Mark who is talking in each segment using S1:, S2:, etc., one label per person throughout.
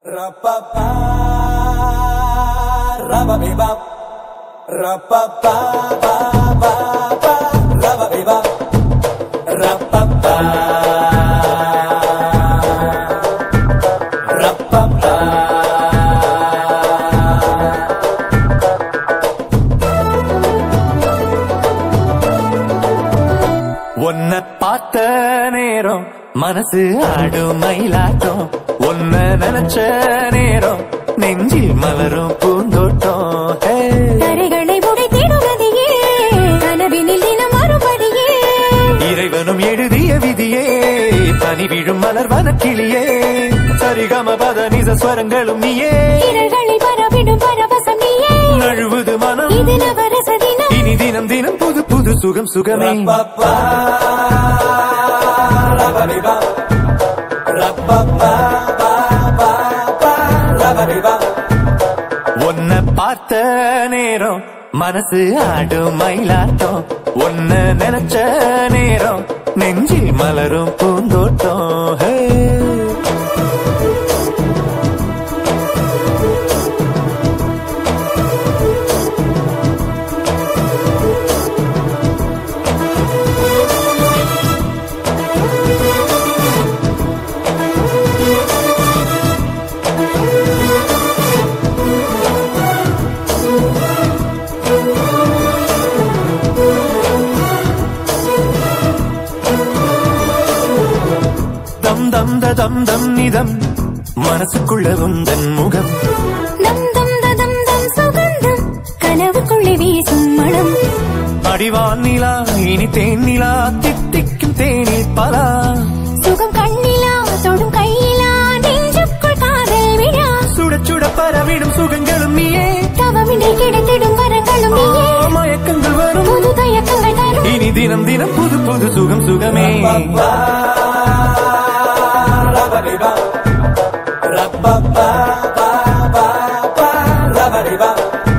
S1: Ra-pa-pa, ra-ba-bi-bop. Ra-pa-pa, ba-ba-ba, ra-ba-bi-bop. Ra-pa-pa. Ra-pa-pa.
S2: உன்னை பார்த்த நேரம் மனசு ஆடும் மயிலாட்டம் உன்னை நினைச்ச நேரம் நெஞ்சில் மலரும் பூந்தோட்டம் ஹே.
S3: கரைகளை உடைத்திடுவதையே கனவினில் தினம் மறுபடியே
S2: இறைவனும் எழுதிய விதியே பனி விழும் மலர் வனக்கிளியே சரிகம பத நிச ஸ்வரங்களும் நீயே
S3: இரள்களில் பரவிடும் பரவசம் நீயே
S2: நழுவுது மனம்
S3: இது நவரச தினம்
S2: இனி தினம் தினம் புது புது சுகம் சுகமே
S1: Ra-pa-pa, ra-ba-bi-bop. Ra-pa-pa, ba-ba-ba, ra-ba-bi-bop.
S2: உன்னை பார்த்த நேரம் மனசு ஆடும் மயிலாட்டம் உன்னை நினைச்ச நேரம் நெஞ்சில் மலரும் பூந்தோட்டம் ஹே. தம் தம் த தம் தம் நிதம் மனசுக்குள்ள உந்தன் முகம்
S3: நம் தம் ததம் தம் சுகந்தம் கனவுக்குள்ளே வீசும் மனம்
S2: அடிவான் நிலா இனி தேன் நிலா தித்திக்கும் தேனில் பலா
S3: சுகம் கண்ணிலா தொடும் கையிலா நெஞ்சுக்குள் காதல் விழா
S2: சுட சுட பரவிடும் சுகங்களும் நீயே
S3: தவமின்றி கிடைத்திடும் வரங்களும்
S2: ஓ,
S3: நீயே
S2: மயக்கங்கள் வரும்
S3: புது தயக்கங்கள் தரும்
S2: இனி தினம் தினம் புது புது சுகம் சுகமே
S1: Ra-ba-bi-bop. Ra-pa-pa, ba-ba-ba, ra-ba-bi-bop.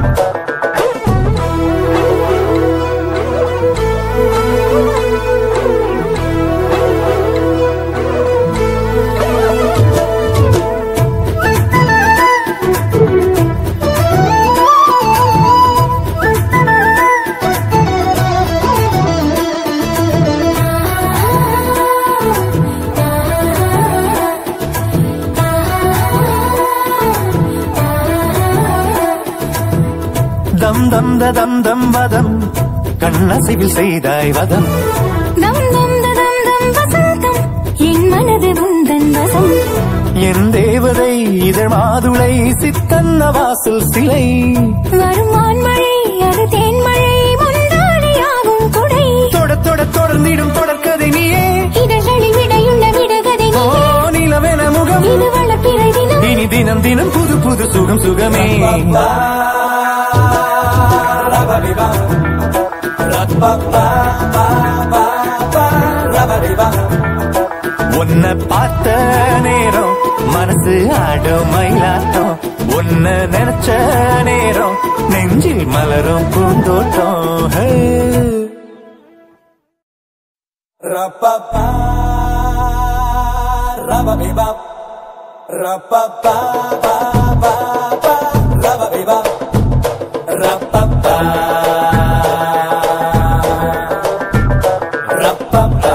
S2: தம் தம் த தம் தம் வதம் கண்ணசைவில் செய்தாய் வதம்
S3: தம் தம் ததம் தம் வசந்தம் என் மனது உந்தன் வசம்
S2: என் தேவதை இதழ் மாதுளை சித்தன்ன வாசல் சிலை
S3: வரும் வான்மழை அது தேன்மழை முந்தானையாகும் குடை
S2: தொட தொட தொடர்ந்திடும் தொடர்கதை நீயே
S3: இதழ்களில் விடையுள்ள விடுகதை
S2: ஓ
S3: நீயே
S2: நிலவென முகம்
S3: இது வளர்ப்பிறை தினம்
S2: இனி தினம் தினம் புது புது சுகம் சுகமே
S1: Ra-ba-bi-bop. Ra-pa-pa, ba-ba-ba, ra-ba-bi-bop.
S2: உன்னை பார்த்த நேரம் மனசு ஆடும் மயிலாட்டம் உன்னை நினைச்ச நேரம் நெஞ்சில் மலரும் பூந்தோட்டம் ஹே.
S1: Ra-pa-pa, ra-ba-bi-bop. Ra-pa-pa, ba-ba-ba, ra-ba-bi-bop. Ra-pa-pa. Ra-pa-pa.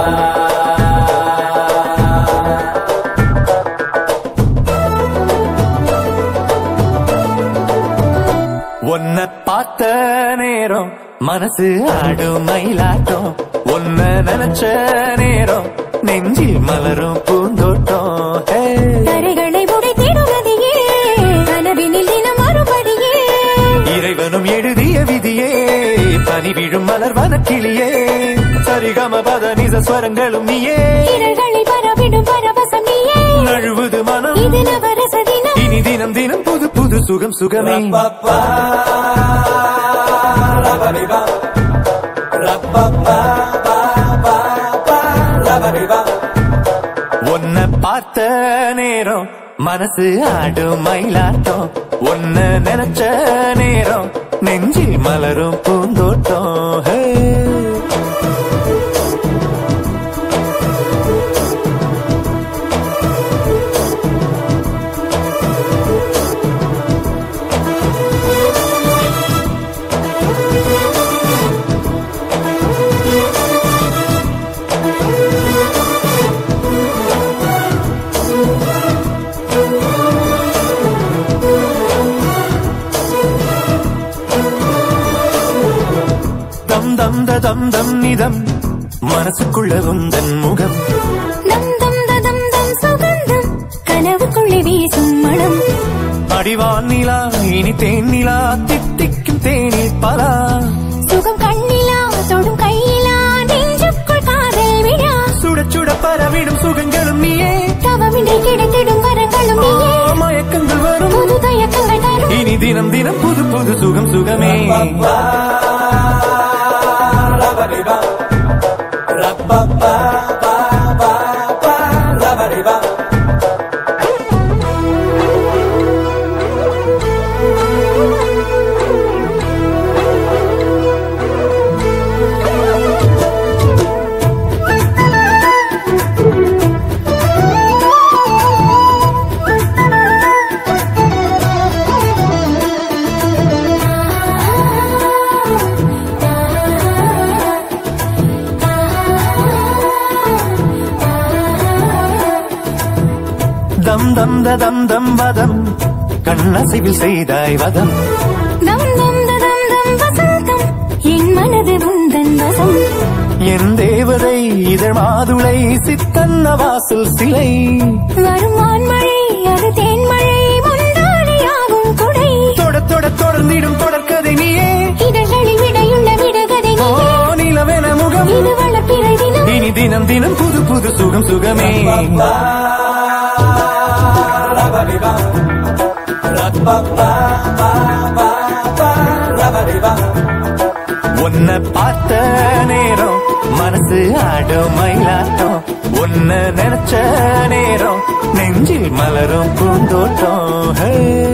S2: உன்னை பார்த்த நேரம் மனசு ஆடும் மயிலாட்டம் உன்னை நினைச்ச நேரம் நெஞ்சில் மலரும் பூந்தோட்டம் ஹே.
S3: கரைகளை உடைத்திடுவதையே கனவினில் தினம் மறுபடியே
S2: இறைவனும் எழுதிய விதியே பனி விழும் மலர் வனக்கிளியே சரிகம பத நிச ஸ்வரங்களும் நீயே
S3: இரள்களில் பரவிடும் பரவசம் நீயே
S2: நழுவுது மனம்
S3: இது நவரச தினம்
S2: இனி தினம் தினம் புது புது சுகம் சுகமே
S1: Ra-pa-pa, ra-ba-bi-bop. Ra-pa-pa, ba-ba-ba, ra-ba-bi-bop.
S2: உன்னை பார்த்த நேரம் மனசு ஆடும் மயிலாட்டம் உன்னை நினைச்ச நேரம் நெஞ்சில் மலரும் பூந்தோட்டம் ஹே. தம் தம் நிதம் மனசுக்குள்ள உந்தன் முகம்
S3: தம் தம் ததம் தம் சுகந்தம் கனவுக்குள்ளே வீசும் மனம்
S2: அடிவான் நிலா இனி தேன் நிலா தித்திக்கும் தேனில் பலா
S3: சுகம் கண்ணிலா தொடும் கையிலா நெஞ்சுக்குள் காதல் விழா
S2: சுட சுட பரவிடும் சுகங்களும் நீயே
S3: தவமின்றி கிடைத்திடும் வரங்களும்
S2: ஓ,
S3: நீயே
S2: மயக்கங்கள் வரும்
S3: புது தயக்கங்கள் தரும்
S2: இனி தினம் தினம் புது புது சுகம் சுகமே
S1: Rabba-ba, rabba-ba-ba-ba-ba, rabba-ba.
S2: தம் தம் தம் தம் வதம் கண்ணசைவில் செய்தாய் வதம்
S3: தம் தம் ததம் தம் வசந்தம் என் மனது உந்தன் வசம்
S2: என் தேவதை இதழ் மாதுளை சித்தன்ன வாசல் சிலை
S3: வரும் வான்மழை அது தேன்மழை முந்தானையாகும் குடை
S2: தொட தொட தொடர்ந்திடும் தொடர்கதை நீயே
S3: இதழ்களில் விடையுள்ள விடுகதை
S2: ஓ
S3: நீயே
S2: நிலவென முகம்
S3: இது வளர்ப்பிறை தினம்
S2: இனி தினம் தினம் புது புது சுகம் சுகமே
S1: Rabba-ba, rabba-ba-ba-ba-ba, rabba-ba.
S2: உன்னை பார்த்த நேரம் மனசு ஆடும் மயிலாட்டம் உன்னை நினைச்ச நேரம் நெஞ்சில் மலரும் பூந்தோட்டம் ஹே